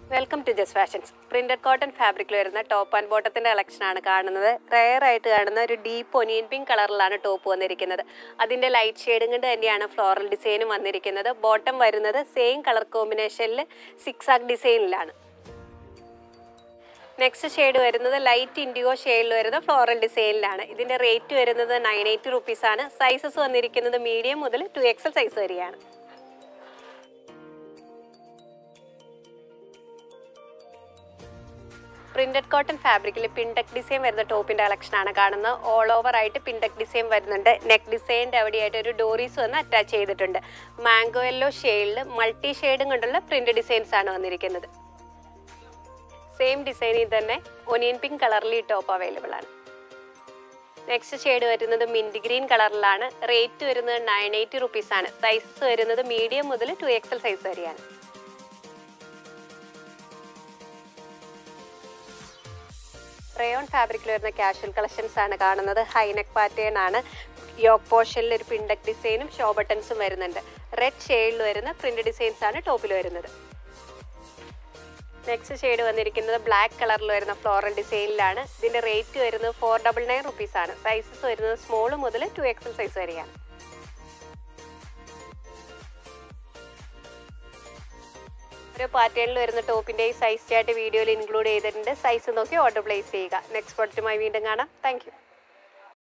welcome to Jas fashions printed cotton ഫാബ്രിക്കിൽ വരുന്ന top and ബോട്ടത്തിന്റെ collection ആണ് കാണുന്നത് റെയർ ആയിട്ട് കാണുന്ന ഒരു ഡീപ്പ് ഒനിയൻ പിങ്ക് കളറിലാണ് ടോപ്പ് വന്നിരിക്കുന്നത് അതിന്റെ ലൈറ്റ് ഷെയ്ഡും കൊണ്ട് തന്നെയാണ് ഫ്ലോറൽ ഡിസൈനും വന്നിരിക്കുന്നത് ബോട്ടം വരുന്നത് സെയിം കളർ കോമ്പിനേഷനിൽ സിക്സ് ആക്ക് ഡിസൈനിലാണ് നെക്സ്റ്റ് ഷെയ്ഡ് വരുന്നത് ലൈറ്റ് ഇൻഡിഗോ ഷെയ്ഡിൽ വരുന്ന ഫ്ലോറൽ ഡിസൈനിലാണ് ഇതിന്റെ റേറ്റ് വരുന്നത് നയൻ എയ്റ്റി റുപ്പീസ് ആണ് സൈസസ് വന്നിരിക്കുന്നത് മീഡിയം മുതൽ ടു എക്സൽ സൈസ് വരെയാണ് പ്രിന്റഡ് കോട്ടൺ ഫാബ്രിക്കിൽ പിൻടെക് ഡിസൈൻ വരുന്ന ടോപ്പിന്റെ കളക്ഷൻ ആണ് കാണുന്നത് ഓൾ ഓവർ ആയിട്ട് പിൻടെക് ഡിസൈൻ വരുന്നുണ്ട് നെക്ക് ഡിസൈനിന്റെ അവിടെയായിട്ട് ഒരു ഡോറീസ് വന്ന് അറ്റാച്ച് ചെയ്തിട്ടുണ്ട് മാംഗോ യെല്ലോ ഷെയ്ഡിൽ മൾട്ടി ഷെയ്ഡും കൊണ്ടുള്ള പ്രിന്റ് ഡിസൈൻസ് ആണ് വന്നിരിക്കുന്നത് സെയിം ഡിസൈനിൽ തന്നെ ഒനിയൻ പിങ്ക് കളറിൽ ഈ ടോപ്പ് അവൈലബിൾ ആണ് നെക്സ്റ്റ് ഷെയ്ഡ് വരുന്നത് മിൻറ്റ് ഗ്രീൻ കളറിലാണ് റേറ്റ് വരുന്നത് നയൻ എയ്റ്റി റുപ്പീസ് ആണ് സൈസ് വരുന്നത് മീഡിയം മുതൽ ടു എക്സൽ സൈസ് വരെയാണ് റയോൺ ഫാബ്രിക്കിൽ വരുന്ന കാഷ്വൽ കളക്ഷൻസ് ആണ് കാണുന്നത് ഹൈനെക്ക് പാറ്റേൺ ആണ് യോക്ക് പോർഷനിൽ ഒരു പിൻഡക് ഡിസൈനും ഷോ ബട്ടൺസും വരുന്നുണ്ട് റെഡ് ഷെയ്ഡിൽ വരുന്ന പ്രിന്റ് ഡിസൈൻസ് ആണ് ടോപ്പിൽ വരുന്നത് നെക്സ്റ്റ് ഷെയ്ഡ് വന്നിരിക്കുന്നത് ബ്ലാക്ക് കളറിൽ വരുന്ന ഫ്ലോറൽ ഡിസൈനിലാണ് ഇതിന്റെ റേറ്റ് വരുന്നത് ഫോർ ഡബിൾ നയൻ റുപ്പീസ് ആണ് സൈസസ് വരുന്നത് സ്മോൾ മുതൽ ടു എക്സൽ സൈസ് വരെയാണ് ഓരോ പാറ്റേണിൽ വരുന്ന ടോപ്പിന്റെ സൈസ് ചാർട്ട് വീഡിയോയിൽ ഇൻക്ലൂഡ് ചെയ്തിട്ടുണ്ട് സൈസ് നോക്കി ഓർഡർ പ്ലേസ് ചെയ്യുക നെക്സ്റ്റ് പ്രൊഡക്റ്റുമായി വീണ്ടും കാണാം താങ്ക്